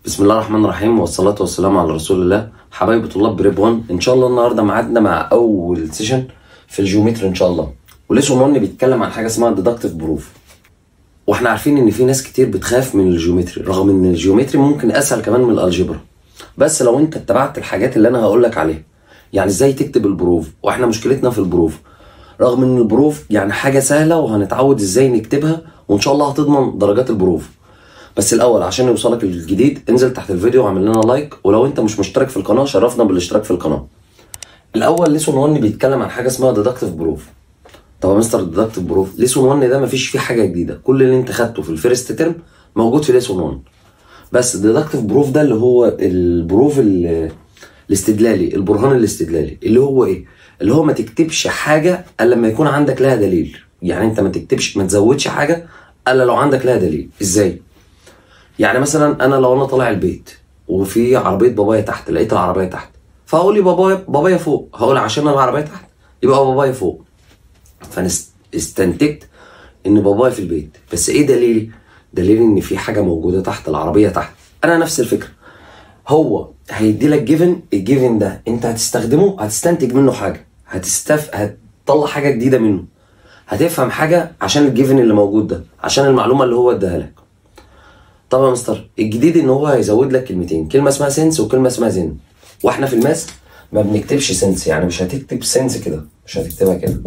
بسم الله الرحمن الرحيم والصلاة والسلام على رسول الله حبايبي طلاب بريب 1 ان شاء الله النهارده ميعادنا مع اول سيشن في الجيومتري ان شاء الله وليسون 1 بيتكلم عن حاجه اسمها ديدكتيف بروف واحنا عارفين ان في ناس كتير بتخاف من الجيومتري رغم ان الجيومتري ممكن اسهل كمان من الالجبرا بس لو انت اتبعت الحاجات اللي انا هقول لك عليها يعني ازاي تكتب البروف واحنا مشكلتنا في البروف رغم ان البروف يعني حاجه سهله وهنتعود ازاي نكتبها وان شاء الله هتضمن درجات البروف بس الاول عشان يوصلك الجديد انزل تحت الفيديو واعمل لنا لايك ولو انت مش مشترك في القناه شرفنا بالاشتراك في القناه الاول ليسون 1 بيتكلم عن حاجه اسمها ديدكتيف بروف طب يا مستر ديدكتيف بروف ليسون 1 ده مفيش فيه حاجه جديده كل اللي انت خدته في الفيرست ترم موجود في ليسون 1 بس ديدكتيف بروف ده اللي هو البروف ال- الاستدلالي البرهان الاستدلالي اللي هو ايه اللي هو ما تكتبش حاجه الا لما يكون عندك لها دليل يعني انت ما تكتبش ما تزودش حاجه الا لو عندك لها دليل ازاي يعني مثلا انا لو انا طالع البيت وفي عربيه بابايا تحت لقيت العربيه تحت فهقول لي بابايا بابايا فوق هقول عشان العربيه تحت يبقى بابايا فوق فانا است- استنتجت ان بابايا في البيت بس ايه دليلي دليلي ان في حاجه موجوده تحت العربيه تحت انا نفس الفكره هو هيدي لك جيفن الجيفن ده انت هتستخدمه هتستنتج منه حاجه هتستف هتطلع حاجه جديده منه هتفهم حاجه عشان الجيفن اللي موجود ده عشان المعلومه اللي هو اداها لك طب يا مستر الجديد ان هو هيزود لك كلمتين كلمه اسمها سنس وكلمه اسمها زن واحنا في الماس ما بنكتبش سنس يعني مش هتكتب سنس كده مش هتكتبها كده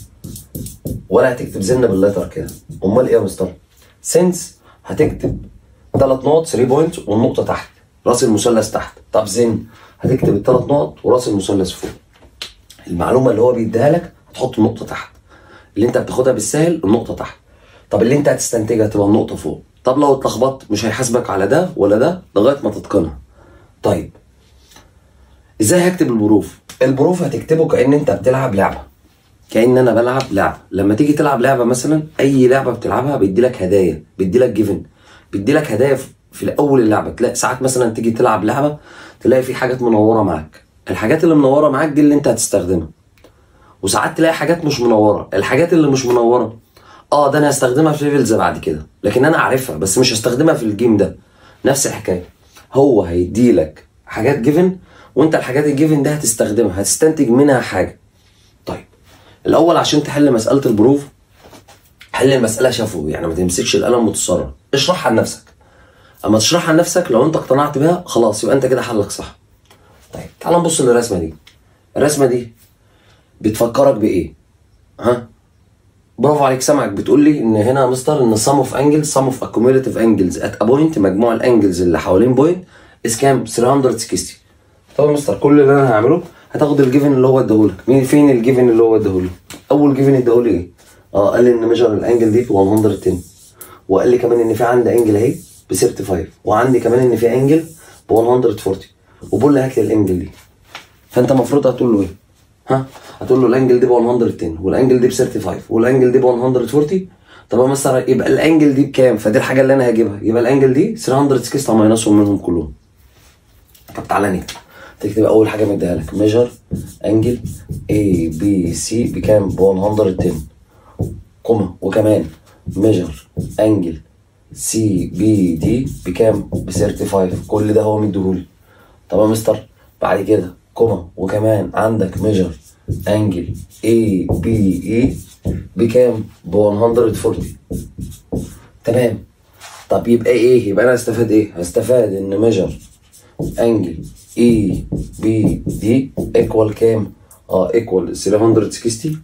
ولا هتكتب زن باللتر كده امال ايه يا مستر سنس هتكتب ثلاث نقط 3 بوينت والنقطه تحت راس المثلث تحت طب زن هتكتب الثلاث نقط وراس المثلث فوق المعلومه اللي هو بيديها لك هتحط النقطه تحت اللي انت بتاخدها بالسهل النقطه تحت طب اللي انت هتستنتجها تبقى النقطه فوق طب لو اتلخبطت مش هيحاسبك على ده ولا ده لغايه ما تتقنها طيب ازاي هكتب البروف البروف هتكتبه كان انت بتلعب لعبه كان انا بلعب لعبه لما تيجي تلعب لعبه مثلا اي لعبه بتلعبها بيدي لك هدايا بيدي لك جيفن بيدي لك هدايا في- في اول اللعبه تلاقي ساعات مثلا تيجي تلعب لعبه تلاقي في حاجات منوره معاك الحاجات اللي منوره معاك دي اللي انت هتستخدمها وساعات تلاقي حاجات مش منوره الحاجات اللي مش منوره اه ده انا هستخدمها في ليفلز بعد كده لكن انا عارفها بس مش هستخدمها في الجيم ده نفس الحكايه هو هيدي لك حاجات جيفن وانت الحاجات الجيفن ده هتستخدمها هتستنتج منها حاجه طيب الاول عشان تحل مساله البروف حل المساله شفوي يعني ما تمسكش القلم وتسرع اشرحها لنفسك اما تشرحها لنفسك لو انت اقتنعت بيها خلاص يبقى انت كده حلك صح طيب تعال نبص للرسمه دي الرسمه دي بتفكرك بايه ها برافو عليك سامعك بتقول لي ان هنا يا مستر ان sum of angles sum of accumulative angles at a point مجموع الانجلز اللي حوالين بوينت is كام 360 طب يا مستر كل اللي انا هعمله هتاخد الجيفن اللي هو اداهولك مين فين الجيفن اللي هو اداهولي اول جيفن اداهولي ايه اه قال لي ان ميجر الانجل دي ب 110 وقال لي كمان ان في عندي انجل اهي ب 35 وعندي كمان ان في انجل ب 140 وبقول لي هات لي الانجل دي فانت المفروض هتقول له ايه؟ ها؟ هتقول له الانجل دي ب 110 والانجل دي ب 35 والانجل دي ب 140 طب يا مستر يبقى الانجل دي بكام؟ فدي الحاجه اللي انا هجيبها يبقى الانجل دي 360 ماينسهم منهم كلهم طب تعالى نكتب تكتب اول حاجه مديها لك ميجر انجل اي بي سي بكام؟ ب 110 كوما وكمان ميجر انجل سي بي دي بكام؟ ب 35 كل ده هو مديهولي طب يا مستر بعد كده كوما وكمان عندك ميجر انجل اي بي اي بكام؟ ب 140 تمام طب يبقى ايه؟ يبقى انا هستفاد ايه؟ هستفاد ان ميجر انجل اي بي دي ايكوال كام؟ اه ايكوال 360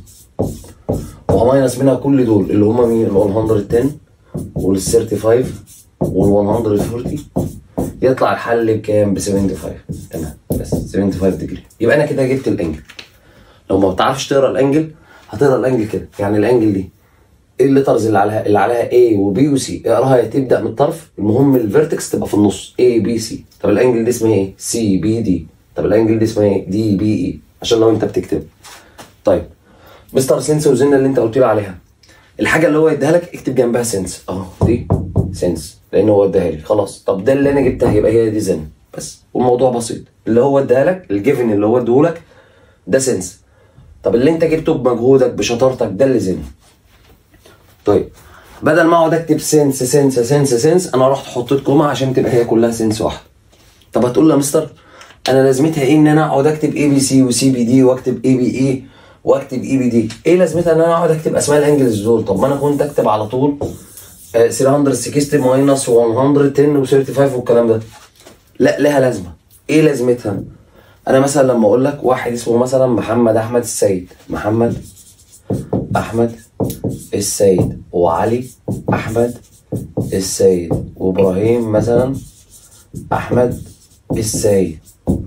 وهماينس منها كل دول اللي هما مين؟ اللي هو ال 110 وال 35 وال 140 يطلع الحل بكام؟ ب 75 تمام بس 75 ديجري يبقى انا كده جبت الانجل لو ما بتعرفش تقرا الانجل هتقرا الانجل كده يعني الانجل دي ايه الليترز اللي عليها اللي عليها A وبي وسي اقراها تبدا من الطرف المهم الفيرتكس تبقى في النص A B C طب الانجل دي اسمها ايه؟ سي بي دي طب الانجل دي اسمها ايه؟ دي بي اي عشان لو انت بتكتب طيب مستر سنس وزنة اللي انت قلت لي عليها الحاجه اللي هو اداها لك اكتب جنبها سنس اهو دي سنس لان هو اداها لي خلاص طب ده اللي انا جبتها يبقى هي دي زن بس والموضوع بسيط اللي هو اداها لك الجيفن اللي هو اداهولك ده سنس طب اللي انت جبته بمجهودك بشطارتك ده اللي زن طيب بدل ما اقعد اكتب سنس سنس سنس سنس انا رحت حطيت كوما عشان تبقى هي كلها سنس واحده طب هتقول لي يا مستر انا لازمتها ايه ان انا اقعد اكتب اي بي سي وسي بي دي واكتب اي بي اي واكتب اي بي دي ايه لازمتها ان انا اقعد اكتب اسماء الانجلز دول طب ما انا كنت اكتب على طول آه، 360 ماينس 110 و35 والكلام ده لا لها لازمه ايه لازمتها انا مثلا لما اقول لك واحد اسمه مثلا محمد احمد السيد محمد احمد السيد وعلي احمد السيد وابراهيم مثلا احمد السيد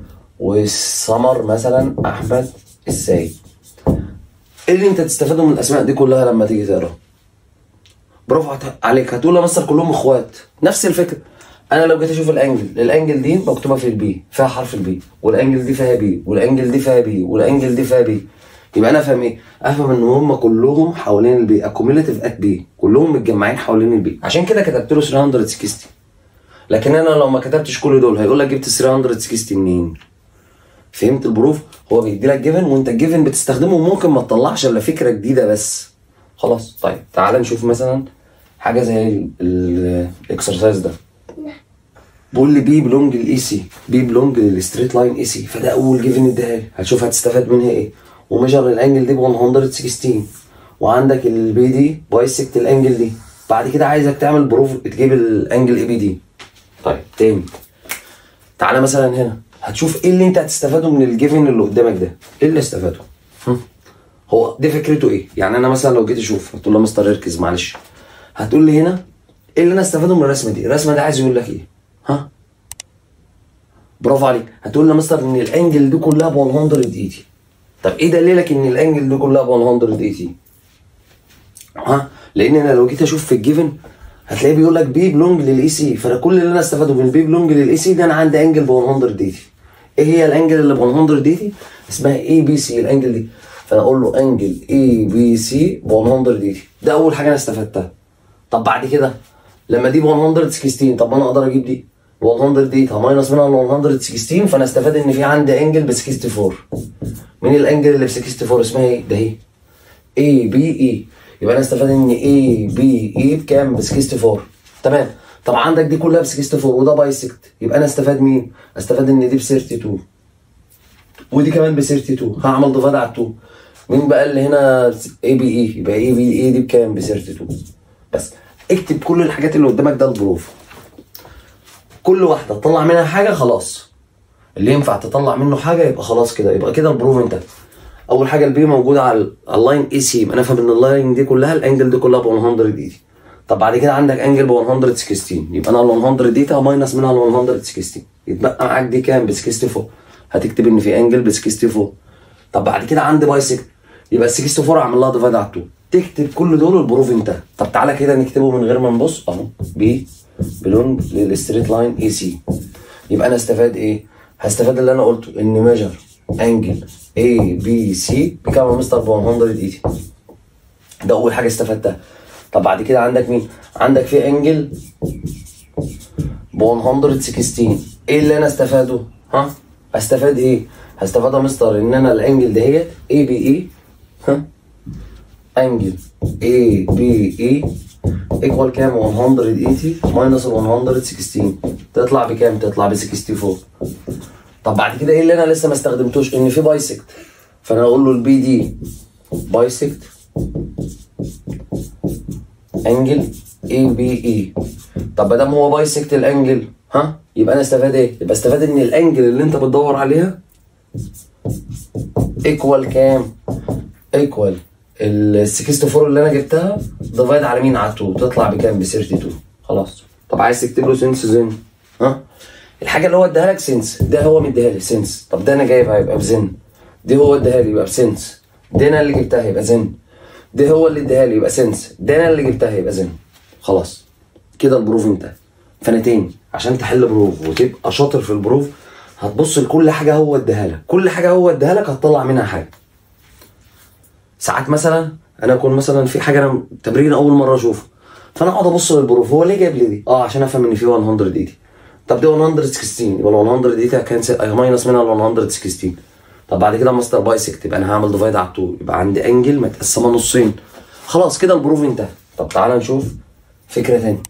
والسمر مثلا احمد السيد ايه اللي انت تستفاده من الاسماء دي كلها لما تيجي تقرا برافو هت- عليك هتقول يا مستر كلهم اخوات نفس الفكره انا لو جيت اشوف الانجل الانجل دي مكتوبه في البي فيها حرف البي والانجل دي فيها بي والانجل دي فيها بي والانجل دي فيها بي يبقى انا افهم ايه افهم ان هم كلهم حوالين البي اكوميليتيف ات بي كلهم متجمعين حوالين البي عشان كده كتبت له 360 لكن انا لو ما كتبتش كل دول هيقول لك جبت 360 منين فهمت البروف هو بيدي لك جيفن وانت الجيفن بتستخدمه وممكن ما تطلعش الا فكره جديده بس خلاص طيب تعال نشوف مثلا حاجه زي الاكسرسايز ده بقول لي بي بلونج للاي سي بي بلونج للستريت لاين اي سي فده اول جيفن اداها لي هتشوف هتستفاد منها ايه وميجر الانجل دي ب 116 وعندك البي دي بايسكت الانجل دي بعد كده عايزك تعمل بروف تجيب الانجل اي بي دي طيب تاني تعالى مثلا هنا هتشوف ايه اللي انت هتستفاده من الجيفن اللي قدامك ده ايه اللي استفاده هم؟ هو دي فكرته ايه يعني انا مثلا لو جيت اشوف هتقول له مستر اركز معلش هتقول لي هنا ايه اللي انا استفاده من الرسمه دي الرسمه دي عايز يقول لك ايه ها برافو عليك هتقول لي مستر ان الانجل دي كلها ب 180 طب ايه دليلك ان الانجل دي كلها ب 180 ها لان انا لو جيت اشوف في الجيفن هتلاقيه بيقول لك بي بلونج للاي سي فانا كل اللي انا استفاده من بي بلونج للاي سي ده انا عندي انجل ب 180 ايه هي الانجل اللي ب 180 اسمها اي بي سي الانجل دي فانا اقول له انجل اي بي سي ب 180 ده اول حاجه انا استفدتها طب بعد كده لما دي ب 116 طب ما انا اقدر اجيب دي 100 دي ماينس منها ال 116 فانا استفاد ان في عندي انجل ب 64 مين الانجل اللي ب 64 اسمها ايه؟ ده اهي اي بي اي يبقى انا استفاد ان اي بي اي بكام؟ ب 64 تمام طب عندك دي كلها ب 64 وده بايسكت يبقى انا استفاد مين؟ استفاد ان دي ب 32 ودي كمان ب 32 هعمل ديفايد على 2 مين بقى اللي هنا اي بي اي يبقى اي بي اي دي بكام؟ ب 32 بس اكتب كل الحاجات اللي قدامك ده البروف كل واحده تطلع منها حاجه خلاص اللي ينفع تطلع منه حاجه يبقى خلاص كده يبقى كده البروف انتهى اول حاجه البي موجوده على ال- على اللاين اي سي يبقى انا فاهم ان اللاين دي كلها الانجل دي كلها ب 180 طب بعد كده عندك انجل ب 116 يبقى انا ال 100 دي ماينس منها ال 116 يتبقى معاك دي كام ب 64 هتكتب ان في انجل ب 64 طب بعد كده عندي بايسكت يبقى ال 64 اعمل لها ديفايد على 2 تكتب كل دول البروف انتهى طب تعالى كده نكتبه من غير ما نبص اهو بي بلونج للستريت لاين اي سي يبقى انا استفاد ايه؟ هستفاد اللي انا قلته ان ميجر انجل اي بي سي بكام يا مستر ب 180 ده اول حاجه استفدتها طب بعد كده عندك مين؟ عندك في انجل ب 116 ايه اللي انا استفاده؟ ها؟ استفاد ايه؟ هستفاد يا مستر ان انا الانجل دهيت اي بي اي ها؟ انجل اي بي اي ايكوال كام 180 ماينس ال 116 تطلع بكام؟ تطلع ب 64 طب بعد كده ايه اللي انا لسه ما استخدمتوش؟ ان في بايسكت فانا اقول له البي دي بايسكت انجل اي بي اي طب ما دام هو بايسكت الانجل ها يبقى انا استفاد ايه؟ يبقى استفاد ان الانجل اللي انت بتدور عليها ايكوال كام؟ ايكوال ال 64 اللي انا جبتها ديفايد على مين على 2 تطلع بكام؟ ب 32 خلاص طب عايز تكتب له سنس زين ها؟ الحاجه اللي هو اداها لك سنس ده هو مديها لي سنس طب ده انا جايبها يبقى بزن دي هو اداها لي يبقى بسنس دي انا اللي جبتها يبقى زن ده هو اللي اداها لي يبقى سنس ده انا اللي جبتها يبقى زن خلاص كده البروف انتهى فانا تاني عشان تحل بروف وتبقى شاطر في البروف هتبص لكل حاجه هو اداها لك كل حاجه هو اداها لك هتطلع منها حاجه ساعات مثلا انا اكون مثلا في حاجه انا تمرين اول مره اشوفه فانا اقعد ابص للبروف هو ليه جايب لي دي اه عشان افهم ان في 180 طب دي 116 يبقى ال 180 كان ماينس منها ال 116 طب بعد كده ماستر بايسكت يبقى انا هعمل ديفايد على 2 يبقى عندي انجل متقسمه نصين خلاص كده البروف انتهى طب تعالى نشوف فكره تانية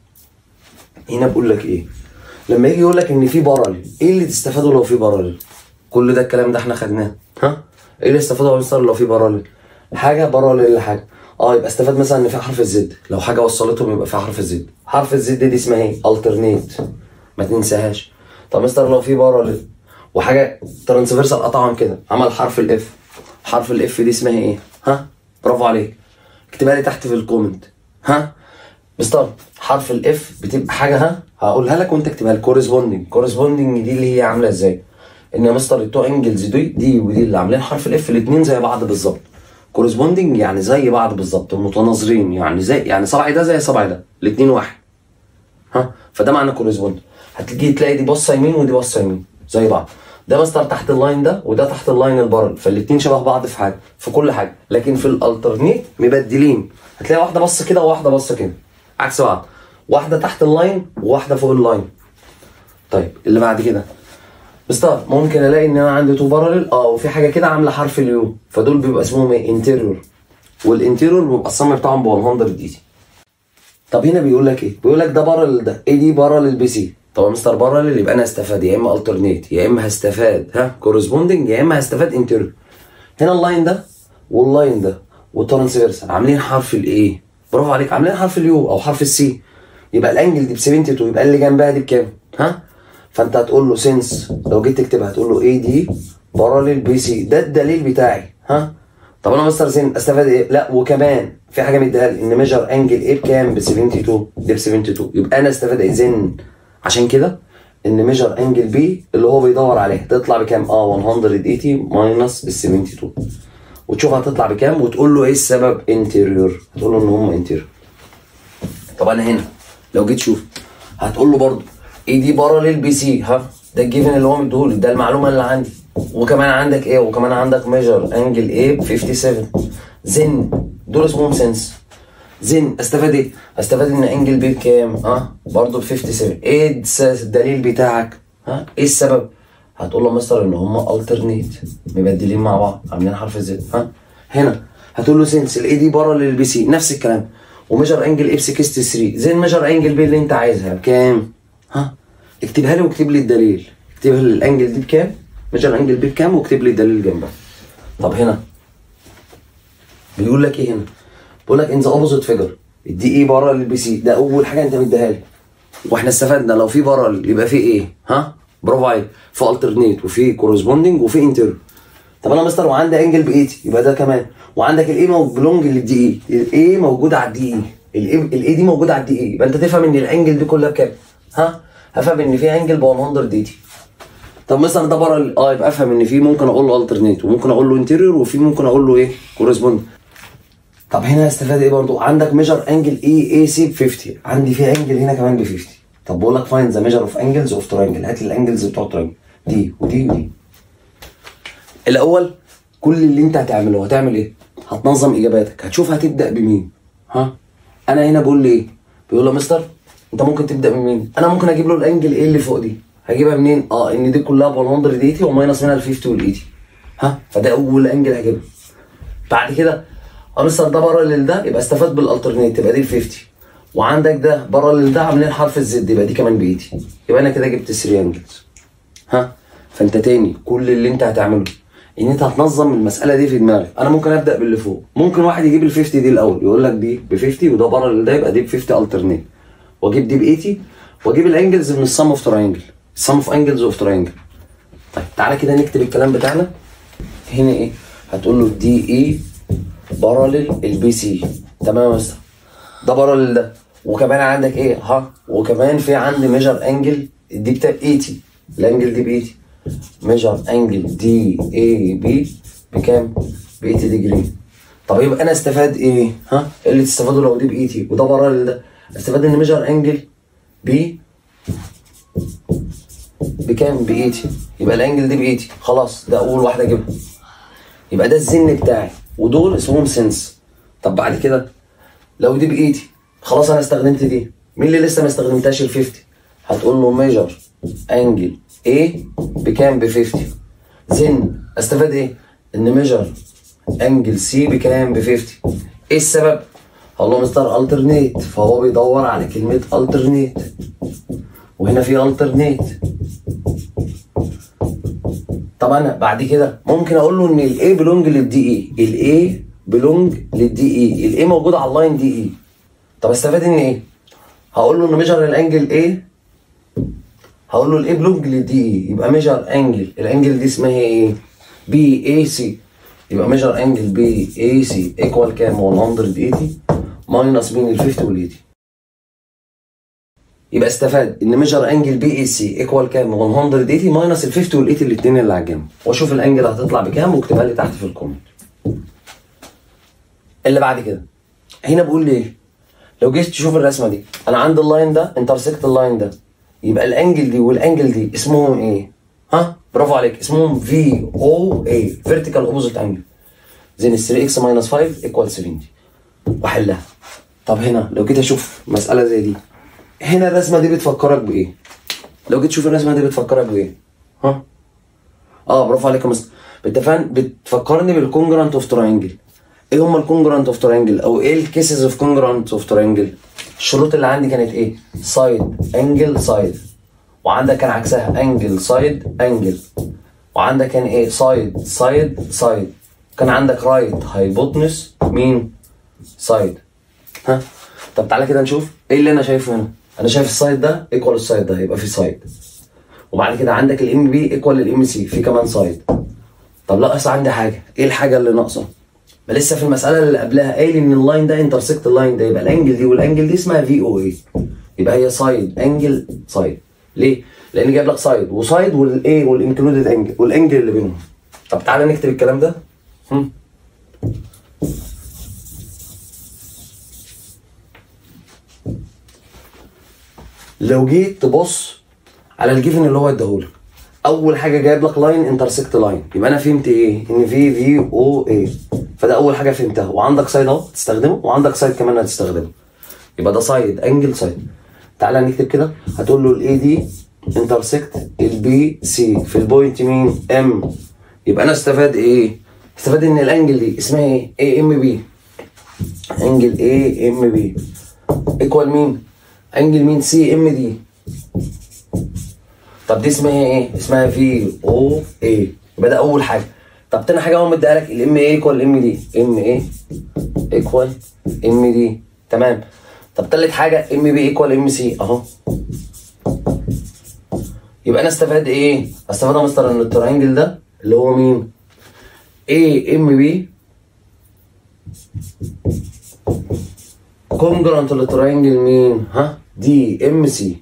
هنا بقول لك ايه لما يجي يقول لك ان في بارل ايه اللي تستفاده لو في بارل كل ده الكلام ده احنا خدناه ها ايه اللي استفاده يا مستر لو في بارل حاجه بارل لحاجه اه يبقى استفاد مثلا ان في حرف الزد لو حاجه وصلتهم يبقى في حرف الزد حرف الزد دي اسمها ايه الترنيت ما تنساهاش طب مستر لو في بارل وحاجه ترانسفيرسال قطعهم كده عمل حرف الاف حرف الاف دي اسمها ايه ها برافو عليك اكتبها لي تحت في الكومنت ها مستر حرف الاف بتبقى حاجه ها هقولها لك وانت اكتبها لي كورسبوندنج كورسبوندنج دي اللي هي عامله ازاي ان يا مستر التو انجلز دي دي ودي اللي عاملين حرف الاف الاثنين زي بعض بالظبط كورسبوندنج يعني زي بعض بالظبط متناظرين يعني زي يعني صبعي ده زي صبعي ده الاثنين واحد ها فده معنى كورسبوند هتيجي تلاقي دي بصه يمين ودي بصه يمين زي بعض ده مستر تحت اللاين ده وده تحت اللاين البرل فالاثنين شبه بعض في حاجه في كل حاجه لكن في الالترنيت مبدلين هتلاقي واحده بصه كده وواحده بصه كده عكس بعض واحده تحت اللاين وواحده فوق اللاين طيب اللي بعد كده مستر ممكن الاقي ان انا عندي تو بارلل اه وفي حاجه كده عامله حرف اليو فدول بيبقى اسمهم ايه انتيريور والانتيريور بيبقى الصم بتاعهم ب 100 دي طب هنا بيقول لك ايه بيقول لك ده بارلل ده ايه دي بارلل بي سي طب يا مستر بارلل يبقى انا هستفاد يا اما الترنيت يا اما هستفاد ها كورسبوندنج يا اما هستفاد انتيريور هنا اللاين ده واللاين ده والترانسفيرسال عاملين حرف الايه برافو عليك عاملين حرف اليو او حرف السي يبقى الانجل دي ب 72 يبقى اللي جنبها دي بكام ها فانت هتقول له سنس لو جيت تكتبها هتقول له اي دي باراليل بي سي ده الدليل بتاعي ها طب انا مستر سن استفاد ايه لا وكمان في حاجه مديها لي ان ميجر انجل ايه بكام ب 72 دي ب 72 يبقى انا استفاد ايه زن عشان كده ان ميجر انجل بي اللي هو بيدور عليه تطلع بكام اه 180 ماينس ال 72 وتشوف هتطلع بكام وتقول له ايه السبب انتيريور هتقول له ان هم انتيريور طب انا هنا لو جيت شوف هتقول له برضه ايه دي باراليل بي سي ها ده الجيفن اللي هو مديهولي ده المعلومه اللي عندي وكمان عندك ايه وكمان عندك ميجر انجل ايه ب 57 زن دول اسمهم سنس زن استفاد ايه؟ استفاد ان انجل بي بكام؟ اه برضه ب 57 ايه الدليل بتاعك؟ ها ايه السبب؟ هتقول له مستر ان هم الترنيت مبدلين مع بعض عاملين حرف زد ها هنا هتقول له سنس الاي دي بره للبي سي نفس الكلام وميجر انجل اي ب 63 زي الميجر انجل بي اللي انت عايزها بكام؟ ها اكتبها لي واكتب لي الدليل اكتبها لي الانجل دي بكام؟ ميجر انجل بي بكام واكتب لي الدليل جنبها طب هنا بيقول لك ايه هنا؟ بيقول لك ان ذا اوبوزيت فيجر دي ايه بره للبي سي ده اول حاجه انت مديها لي واحنا استفدنا لو في بره يبقى في ايه؟ ها؟ برافو عليك في الترنيت وفي كورسبوندنج وفي انتر طب انا مستر وعندي انجل ب 80 يبقى ده كمان وعندك الاي بلونج للدي اي الاي موجوده على الدي اي الاي دي موجوده على الدي اي يبقى انت تفهم ان الانجل دي كلها بكام؟ ها؟ هفهم ان في انجل ب 180 طب مثلا ده بره اه يبقى افهم ان في ممكن اقول له الترنيت وممكن اقول له انتيريور وفي ممكن اقول له ايه؟ كورسبوند طب هنا هستفاد ايه برضو عندك ميجر انجل اي اي سي ب 50 عندي في انجل هنا كمان ب 50 طب بقول لك فاين ذا ميجر اوف انجلز اوف ترينجل هات لي الانجلز بتوع الترينجل دي ودي ودي الاول كل اللي انت هتعمله هتعمل ايه هتنظم اجاباتك هتشوف هتبدا بمين ها انا هنا بقول لي ايه بيقول له مستر انت ممكن تبدا بمين انا ممكن اجيب له الانجل ايه اللي فوق دي هجيبها منين اه ان دي كلها ب 180 وماينس منها ال 50 وال 80 ها فده اول انجل هجيبها بعد كده اه مستر ده بارلل ده يبقى استفاد بالالترنيت يبقى دي ال 50 وعندك ده بارلل ده عاملين حرف الزد يبقى دي كمان ب 80 يبقى انا كده جبت 3 انجلز ها فانت تاني كل اللي انت هتعمله ان انت هتنظم المساله دي في دماغك انا ممكن ابدا باللي فوق ممكن واحد يجيب ال 50 دي الاول يقول لك دي ب 50 وده بارلل ده يبقى دي ب 50 الترنيت واجيب دي ب 80 واجيب الانجلز من السم اوف تراينجل السم اوف انجلز اوف تراينجل طيب تعالى كده نكتب الكلام بتاعنا هنا ايه هتقول له دي اي بارلل البي سي تمام يا مستر ده بارلل ده وكمان عندك ايه ها وكمان في عندي ميجر انجل دي بتاع 80 الانجل دي ب 80 ميجر انجل دي اي بي بكام؟ ب 80 ديجري طب يبقى انا استفاد ايه؟ ها؟ إيه اللي تستفاده لو دي ب 80 وده بارلل ده استفاد ان ميجر انجل بي بكام؟ ب 80 يبقى الانجل دي ب 80 خلاص ده اول واحده اجيبها يبقى ده الزن بتاعي ودول اسمهم سنس طب بعد كده لو دي ب 80 خلاص انا استخدمت دي مين اللي لسه ما استخدمتهاش ال 50 هتقول له ميجر انجل A بكام ب 50 زن استفاد ايه ان ميجر انجل سي بكام ب 50 ايه السبب هقول له مستر الترنيت فهو بيدور على كلمه الترنيت وهنا في الترنيت طب انا بعد كده ممكن اقول له ان الاي بلونج للدي اي الاي بلونج للدي اي الاي موجوده على اللاين دي اي طب استفاد ان ايه هقول له ان ميجر الانجل ايه هقول له الاي بلونج للدي اي يبقى ميجر انجل الانجل دي اسمها ايه بي اي سي يبقى ميجر انجل بي اي سي ايكوال كام 180 ماينس مين ال 50 وال 80 يبقى استفاد ان ميجر انجل بي اي سي ايكوال كام 180 ماينس ال 50 وال 80 الاثنين اللي على الجنب واشوف الانجل هتطلع بكام واكتبها لي تحت في الكومنت اللي بعد كده هنا بقول لي ايه لو جيت تشوف الرسمه دي انا عندي اللاين ده انترسكت اللاين ده يبقى الانجل دي والانجل دي اسمهم ايه ها برافو عليك اسمهم في او اي فيرتيكال اوبوزيت انجل زين 3 اكس ماينس 5 ايكوال 70 واحلها طب هنا لو جيت اشوف مساله زي دي هنا الرسمه دي بتفكرك بايه لو جيت تشوف الرسمه دي بتفكرك بايه ها اه برافو عليك يا مستر بتفهم بتفكرني بالكونجرانت اوف تراينجل ايه هما الكونجرانت اوف تراينجل او ايه الكيسز اوف كونجرانت اوف تراينجل الشروط اللي عندي كانت ايه سايد انجل سايد وعندك كان عكسها انجل سايد انجل وعندك كان ايه سايد سايد سايد كان عندك رايت هايبوتنس مين سايد ها طب تعالى كده نشوف ايه اللي انا شايفه هنا انا شايف السايد ده ايكوال السايد ده يبقى في سايد وبعد كده عندك الام بي ايكوال الام سي في كمان سايد طب ناقص عندي حاجه ايه الحاجه اللي ناقصه ما لسه في المساله اللي قبلها قايل ان اللاين ده انترسكت اللاين ده يبقى الانجل دي والانجل دي اسمها في او اي يبقى هي سايد انجل سايد ليه لان جايب لك سايد وسايد والايه والانكلودد انجل والانجل اللي بينهم طب تعالى نكتب الكلام ده هم. لو جيت تبص على الجيفن اللي هو اداهولك اول حاجه جايب لك لاين انترسكت لاين يبقى انا فهمت ايه ان في في او اي فده اول حاجه فهمتها وعندك سايد اهو تستخدمه وعندك سايد كمان هتستخدمه يبقى ده سايد انجل سايد تعالى نكتب كده هتقول له الاي دي انترسكت البي سي في البوينت مين ام يبقى انا استفاد ايه استفاد ان الانجل دي اسمها ايه اي ام بي انجل اي ام بي ايكوال مين انجل مين سي ام دي طب دي اسمها ايه اسمها في او اي يبقى ده اول حاجه طب تاني حاجه هو مديها لك الام اي ايكوال ام دي ام اي ايكوال ام دي تمام طب تالت حاجه ام بي ايكوال ام سي اهو يبقى انا استفاد ايه استفاد يا مستر ان الترينجل ده اللي هو مين اي ام بي كونجرانت للترينجل مين ها دي ام سي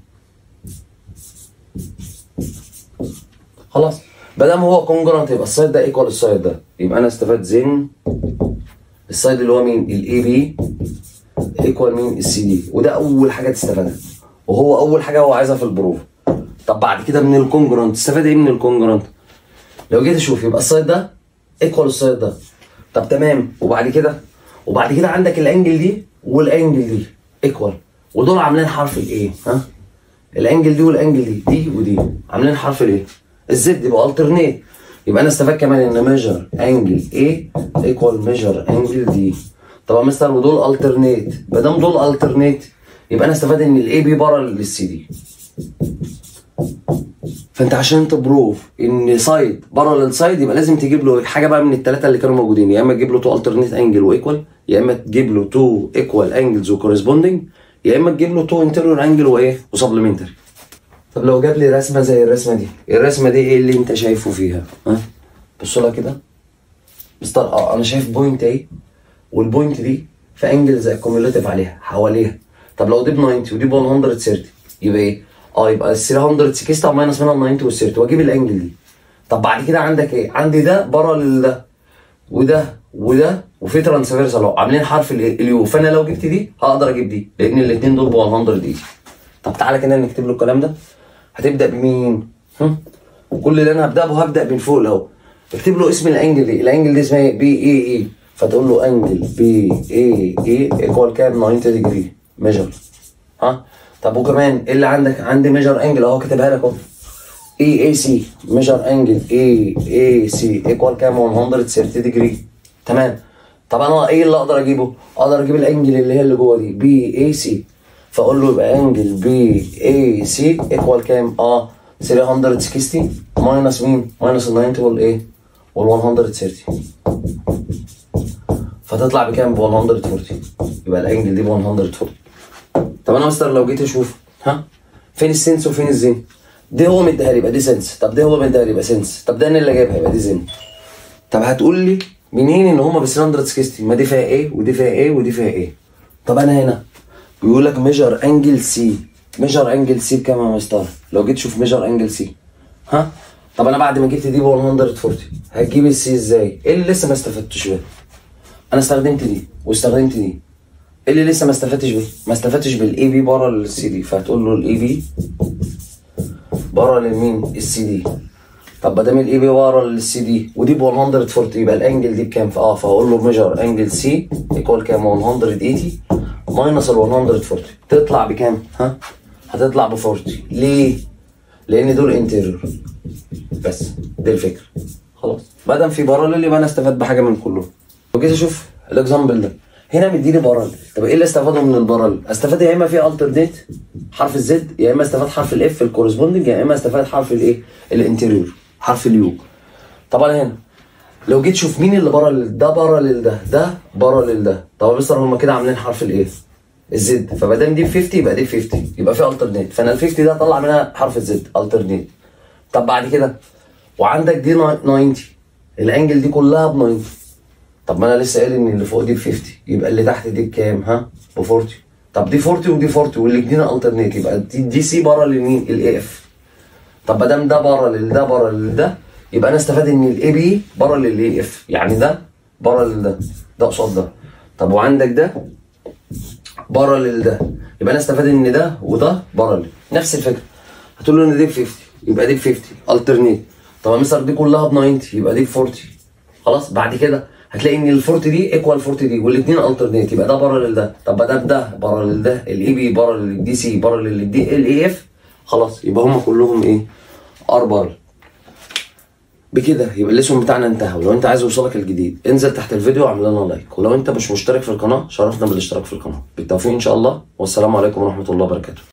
خلاص ما دام هو كونجرانت يبقى السايد ده ايكوال السايد ده يبقى انا استفاد زين السايد اللي هو مين الاي بي ايكوال مين السي دي وده اول حاجه تستفادها وهو اول حاجه هو عايزها في البروف طب بعد كده من الكونجرانت تستفاد ايه من الكونجرانت لو جيت اشوف يبقى السايد ده ايكوال السايد ده طب تمام وبعد كده وبعد كده عندك الانجل دي والانجل دي ايكوال ودول عاملين حرف الايه ها الانجل دي والانجل دي دي ودي عاملين حرف الايه الزد يبقى الترنيت يبقى انا استفاد كمان ان ميجر انجل A ايكوال ميجر انجل دي طب يا مستر ودول الترنيت ما دام دول الترنيت يبقى انا استفاد ان الاي بي بره للسي دي فانت عشان تبروف ان سايد بره للسايد يبقى لازم تجيب له حاجه بقى من الثلاثه اللي كانوا موجودين يا اما تجيب له تو الترنيت انجل وايكوال يا اما تجيب له تو ايكوال انجلز وكورسبوندنج يا اما تجيب له تو انتيريور انجل وايه وسبلمنتري طب لو جاب لي رسمه زي الرسمه دي الرسمه دي ايه اللي انت شايفه فيها ها بص لها كده مستر اه انا شايف بوينت اهي والبوينت دي في انجل زي كوميوليتيف عليها حواليها طب لو دي ب 90 ودي ب 130 يبقى ايه اه يبقى ال 360 ماينس منها ال 90 وال 30 واجيب الانجل دي طب بعد كده عندك ايه عندي ده بره لده وده وده وفي ترانسفيرسال اهو عاملين حرف ال- اليو فانا لو جبت دي هقدر اجيب دي لان الاثنين دول ب 180 طب تعالى كده نكتب له الكلام ده هتبدا بمين؟ هم؟ كل اللي انا هبدا به هبدا من فوق الاول اكتب له اسم الانجل دي الانجل دي اسمها ايه؟ بي اي اي فتقول له انجل بي اي اي ايكوال كام 90 ديجري ميجر ها طب وكمان ايه اللي عندك عندي ميجر انجل اهو كاتبها لك اهو اي اي سي ميجر انجل اي اي سي ايكوال كام 130 ديجري تمام طب انا ايه اللي اقدر اجيبه اقدر اجيب الانجل اللي هي اللي جوه دي بي اي سي فاقول له يبقى انجل بي اي سي ايكوال كام اه 360 ماينس مين ماينس ال 90 والايه وال 130 فتطلع بكام ب 140 يبقى الانجل دي ب 140 طب انا مستر لو جيت اشوف ها فين السنس وفين الزين دي هو مديها لي يبقى دي سنس طب ده هو مديها لي يبقى سنس طب ده انا اللي جايبها يبقى دي زين طب هتقول لي منين ان هما ب 360 ما دي فيها ايه ودي فيها ايه ودي فيها ايه طب انا هنا بيقول لك ميجر انجل سي ميجر انجل سي بكام يا مستر لو جيت تشوف ميجر انجل سي ها طب انا بعد ما جبت دي ب 140 هتجيب السي ازاي ايه اللي لسه ما استفدتش بيه انا استخدمت دي واستخدمت دي ايه اللي لسه ما استفدتش بيه ما استفدتش بالاي بي بره السي دي فهتقول له الاي بي بره لمين السي دي طب ما دام الاي بي ورا السي دي ودي ب 140 يبقى الانجل دي بكام اه فهقول له ميجر انجل سي ايكوال كام 180 ماينس ال 140 تطلع بكام ها هتطلع ب 40 ليه لان دول انتيريور بس دي الفكره خلاص ما دام في باراليل يبقى انا استفدت بحاجه من كلهم وجيت اشوف الاكزامبل ده هنا مديني باراليل طب ايه اللي استفاده من الباراليل استفاد يا اما في الترنيت حرف الزد يا اما استفاد حرف الاف الكورسبوندنج يا اما استفاد حرف الايه الانتيريور حرف اليو طبعا هنا لو جيت شوف مين اللي باراليل ده باراليل ده ده باراليل ده طب يا مستر هما كده عاملين حرف الايه الزد فما دام دي ب 50 يبقى دي 50 يبقى في الترنيت فانا ال 50 ده طلع منها حرف الزد الترنيت طب بعد كده وعندك دي 90 الانجل دي كلها ب 90 طب ما انا لسه قايل ان اللي فوق دي ب 50 يبقى اللي تحت دي بكام ها ب 40 طب دي 40 ودي 40 والاثنين الترنيت يبقى دي, دي سي بره لمين الاي اف طب ما دام ده بره لده بره لده يبقى انا استفاد ان الاي بي بره للاي اف يعني ده بره لده ده قصاد ده طب وعندك ده بره لده يبقى انا استفاد ان ده وده بره نفس الفكره هتقول له ان دي ب 50 يبقى دي ب 50 الترنيت طب يا مستر دي كلها ب 90 يبقى دي ب 40 خلاص بعد كده هتلاقي ان ال 40 دي ايكوال 40 دي والاثنين الترنيت يبقى ده بره لده طب ما دام ده بره لده الاي بي بره للدي سي بره للدي الاي اف خلاص يبقى هم كلهم ايه ار بكده يبقى الليسون بتاعنا انتهى ولو انت عايز يوصلك الجديد انزل تحت الفيديو واعمل لنا لايك ولو انت مش مشترك في القناه شرفنا بالاشتراك في القناه بالتوفيق ان شاء الله والسلام عليكم ورحمه الله وبركاته